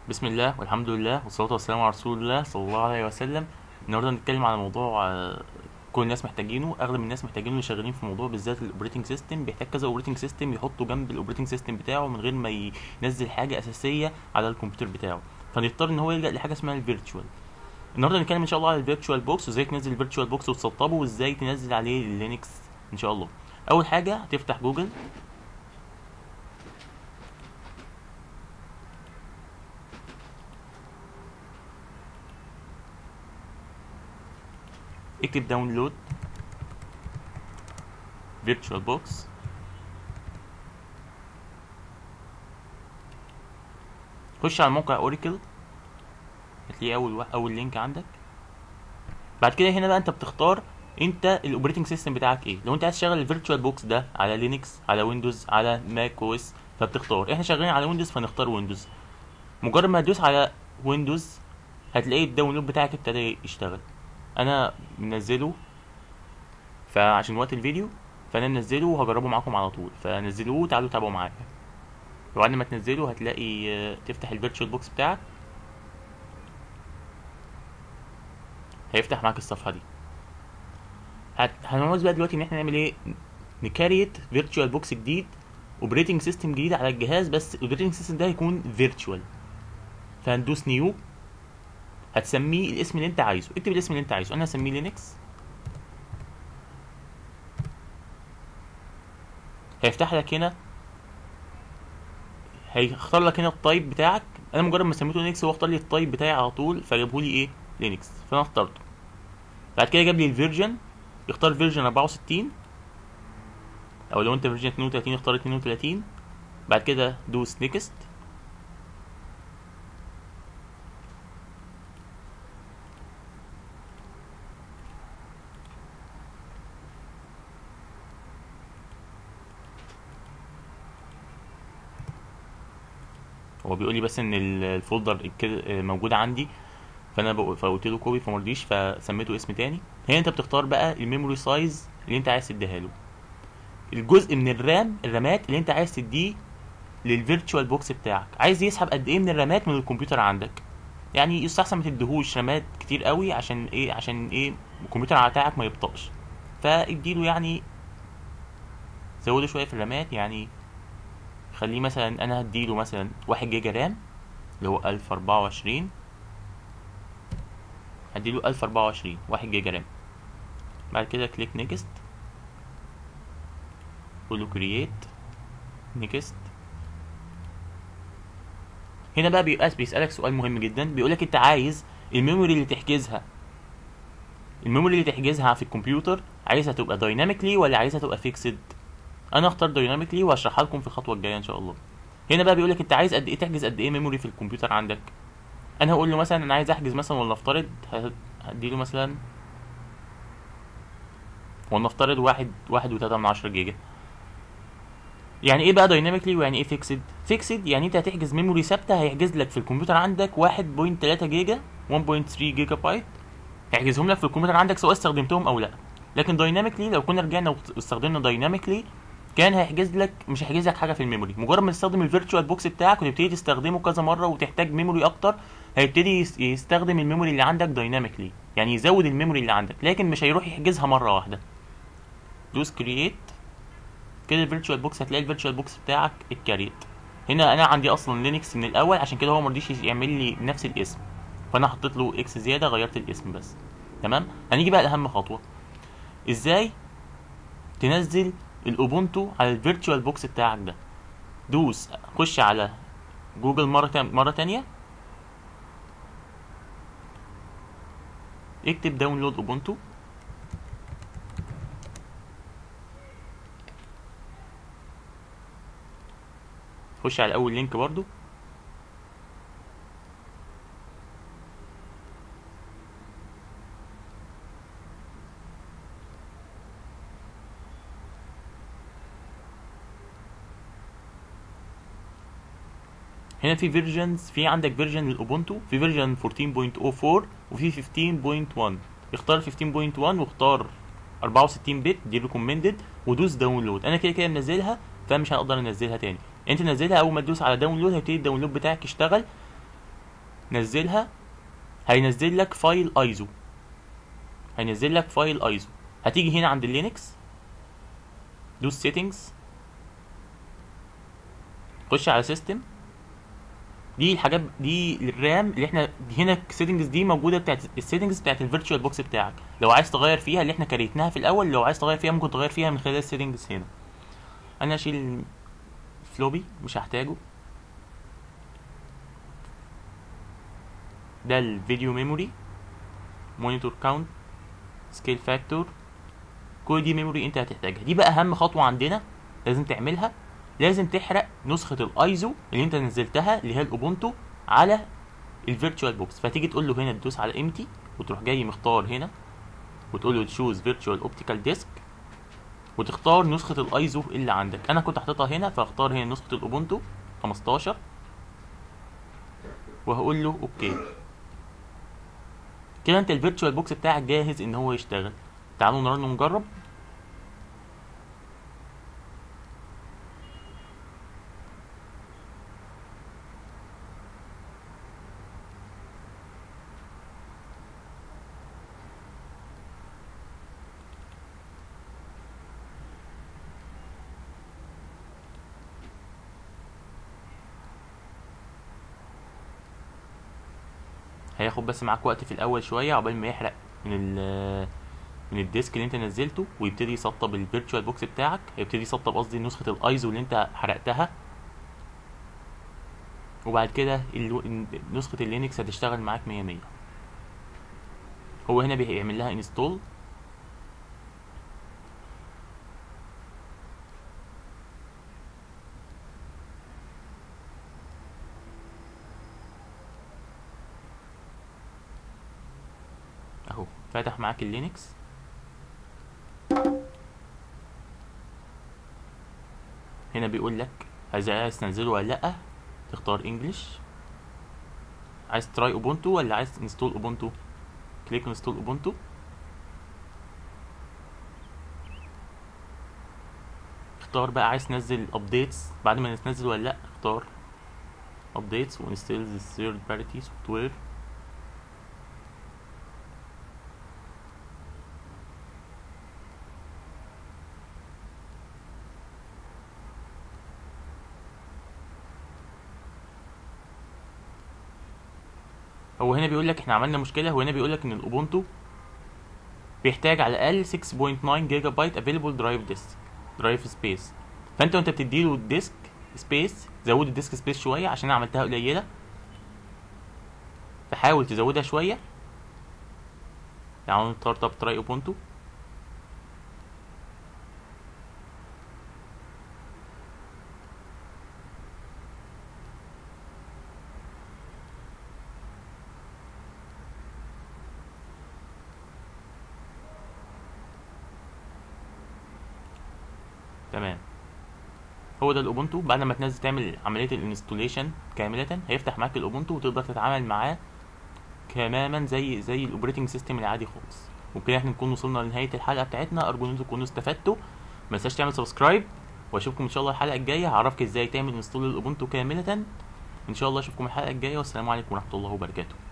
بسم الله والحمد لله والصلاة والسلام على رسول الله صلى الله عليه وسلم النهارده هنتكلم على موضوع آه، كل الناس محتاجينه اغلب الناس محتاجينه اللي شغالين في موضوع بالذات الاوبريتنج سيستم بيحتاج كذا اوبريتنج سيستم يحطه جنب الاوبريتنج سيستم بتاعه من غير ما ينزل حاجة اساسية على الكمبيوتر بتاعه فنضطر ان هو يلجأ لحاجة اسمها الفيرتشوال النهارده هنتكلم ان شاء الله على الفيرتشوال بوكس وازاي تنزل الفيرتشوال بوكس وتسطبه وازاي تنزل عليه اللينكس ان شاء الله اول حاجة هتفتح جوجل اكتب داونلود فيرتشوال بوكس خش على موقع اوريكل هتلاقيه اول وا- اول لينك عندك بعد كده هنا بقى انت بتختار انت الاوبريتنج سيستم بتاعك ايه لو انت عايز تشغل الفيرتشوال بوكس ده على لينكس على ويندوز على ماك او اس فبتختار احنا شغالين على ويندوز فنختار ويندوز مجرد ما تدوس على ويندوز هتلاقي الداونلود بتاعك ابتدى يشتغل انا منزله فعشان وقت الفيديو فانا منزله وهجربه معاكم على طول فنزلوه وتعالوا تابعوا معايا وبعد ما تنزله هتلاقي آه، تفتح الفيرتشوال بوكس بتاعك هيفتح معاك الصفحه دي هت... هنعوز بقى دلوقتي ان احنا نعمل ايه نكريت فيرتشوال بوكس جديد اوبريتنج سيستم جديد على الجهاز بس الاوبريتنج سيستم ده هيكون فيرتشوال فهندوس نيو هتسميه الاسم اللي انت عايزه اكتب الاسم اللي انت عايزه انا هسميه لينكس هيفتح لك هنا هيختار لك هنا التايب بتاعك انا مجرد ما سميته لينكس هو اختار لي التايب بتاعي على طول فجابه لي ايه لينكس فانا اخترته بعد كده جاب لي الفيرجن يختار فيرجن 64 او لو انت فيرجن 32 اختار 32 بعد كده دوس نيكست هو بيقول لي بس ان ال- الفولدر كده موجود عندي فانا بق- فقلت له كوبي فمرضيش فسميته اسم تاني هنا انت بتختار بقى الميموري سايز اللي انت عايز تديها له الجزء من الرام الرامات اللي انت عايز تديه للفيرتشوال بوكس بتاعك عايز يسحب قد ايه من الرامات من الكمبيوتر عندك يعني يستحسن ما تديهوش رامات كتير قوي عشان ايه عشان ايه الكمبيوتر بتاعك ما يبطأش فاديله يعني زوده شويه في الرامات يعني خليه مثلا انا هديله مثلا واحد جيجا رام اللي هو ألف أربعة وعشرين هديله ألف أربعة وعشرين واحد جيجا رام بعد كده كليك نيكست قول له كرييت نيكست هنا بقى بيقاس بيسألك سؤال مهم جدا بيقولك انت عايز الميموري اللي تحجزها الميموري اللي تحجزها في الكمبيوتر عايزها تبقى دايناميكلي ولا عايزها تبقى فيكسد انا اختار دايناميكلي وهشرحها لكم في الخطوه الجايه ان شاء الله هنا بقى بيقولك انت عايز قد ايه تحجز قد ايه ميموري في الكمبيوتر عندك انا هقول له مثلا انا عايز احجز مثلا ولنفترض ه- هديله مثلا ولنفترض واحد واحد وتلاتة من عشرة جيجا يعني ايه بقى دايناميكلي ويعني ايه فيكسد فيكسد يعني انت هتحجز ميموري ثابته هيحجز لك في الكمبيوتر عندك 1.3 جيجا 1.3 جيجا بايت هيحجزهم لك في الكمبيوتر عندك سواء استخدمتهم او لا لكن دايناميكلي لو كنا رجعنا واستخدمنا دايناميكلي كان هيحجز لك مش هيحجز لك حاجه في الميموري مجرد ما تستخدم الفيرتشوال بوكس بتاعك وتبتدي تستخدمه كذا مره وتحتاج ميموري اكتر هيبتدي يس- يستخدم الميموري اللي عندك دايناميكلي يعني يزود الميموري اللي عندك لكن مش هيروح يحجزها مره واحده دوس كرييت كده الفيرتشوال بوكس هتلاقي الفيرتشوال بوكس بتاعك اتكريت هنا انا عندي اصلا لينكس من الاول عشان كده هو مرضيش يعمل لي نفس الاسم فانا حطيت له اكس زياده غيرت الاسم بس تمام هنيجي بقى لاهم خطوه ازاي تنزل الاوبونتو على الفيرتشوال بوكس بتاعك ده دوس خش على جوجل مره تانية مره تانية اكتب داونلود اوبونتو خش على اول لينك برضو هنا في فيرجنز في عندك فيرجن للاوبونتو في فيرجن 14.04 وفي 15.1 اختار 15.1 واختار 64 بت دي ريكومندد ودوس داونلود انا كده كده منزلها فمش هقدر انزلها تاني انت نزلها اول ما تدوس على داونلود هيبتدي الداونلود بتاعك يشتغل نزلها هينزل لك فايل ايزو هينزل لك فايل ايزو هتيجي هنا عند اللينكس دوس سيتنجز خش على سيستم دي الحاجات دي الرام اللي احنا دي هنا السيتنجز دي موجوده بتاعت السيتنجز بتاعت الفيرتشوال بوكس بتاعك لو عايز تغير فيها اللي احنا كريتناها في الاول لو عايز تغير فيها ممكن تغير فيها من خلال السيتنجز هنا انا اشيل فلوبي مش هحتاجه ده الفيديو ميموري مونيتور كاونت سكيل فاكتور كل دي ميموري انت هتحتاجها دي بقى اهم خطوه عندنا لازم تعملها لازم تحرق نسخه الايزو اللي انت نزلتها اللي هي الاوبونتو على الفيرتشوال بوكس فتيجي تقول له هنا تدوس على امتي وتروح جاي مختار هنا وتقول له تشوز فيرتشوال اوبتيكال ديسك وتختار نسخه الايزو اللي عندك انا كنت حاططها هنا فاختار هنا نسخه الاوبونتو 15 وهقول له اوكي كده انت الفيرتشوال بوكس بتاعك جاهز ان هو يشتغل تعالوا نرن ونجرب هياخد بس معاك وقت في الاول شويه عقبال ما يحرق من ال من الديسك اللي انت نزلته ويبتدي يسطب الفيرتشوال بوكس بتاعك هيبتدي يسطب قصدي نسخه الايزو اللي انت حرقتها وبعد كده ال- نسخه اللينكس هتشتغل معاك مية مية هو هنا بيعمل لها انستول اهو فتح معاك اللينكس هنا بيقول لك عايز عايز تنزله ولا لا تختار انجلش عايز تراي اوبونتو ولا عايز انستول اوبونتو كليك انستول اوبونتو اختار بقى عايز تنزل ابديتس بعد ما تنزل ولا لا اختار ابديتس وانستيل الثيرد بارتي سوفت وير هو هنا بيقول لك احنا عملنا مشكله هو هنا بيقول لك ان الاوبونتو بيحتاج على الاقل 6.9 جيجا بايت افيلبل درايف ديسك درايف سبيس فانت وانت بتديله الديسك سبيس زود الديسك سبيس شويه عشان انا عملتها قليله فحاول تزودها شويه يعني ستارت اب تراي اوبونتو تمام هو ده الاوبونتو بعد ما تنزل تعمل عمليه الانستوليشن كامله هيفتح معاك الاوبونتو وتقدر تتعامل معاه تماما زي زي الاوبريتنج سيستم العادي خالص وبكده احنا نكون وصلنا لنهايه الحلقه بتاعتنا ارجو ان انتم تكونوا استفدتوا ما تنساش تعمل سبسكرايب واشوفكم ان شاء الله الحلقه الجايه هعرفك ازاي تعمل انستول الاوبونتو كامله ان شاء الله اشوفكم الحلقه الجايه والسلام عليكم ورحمه الله وبركاته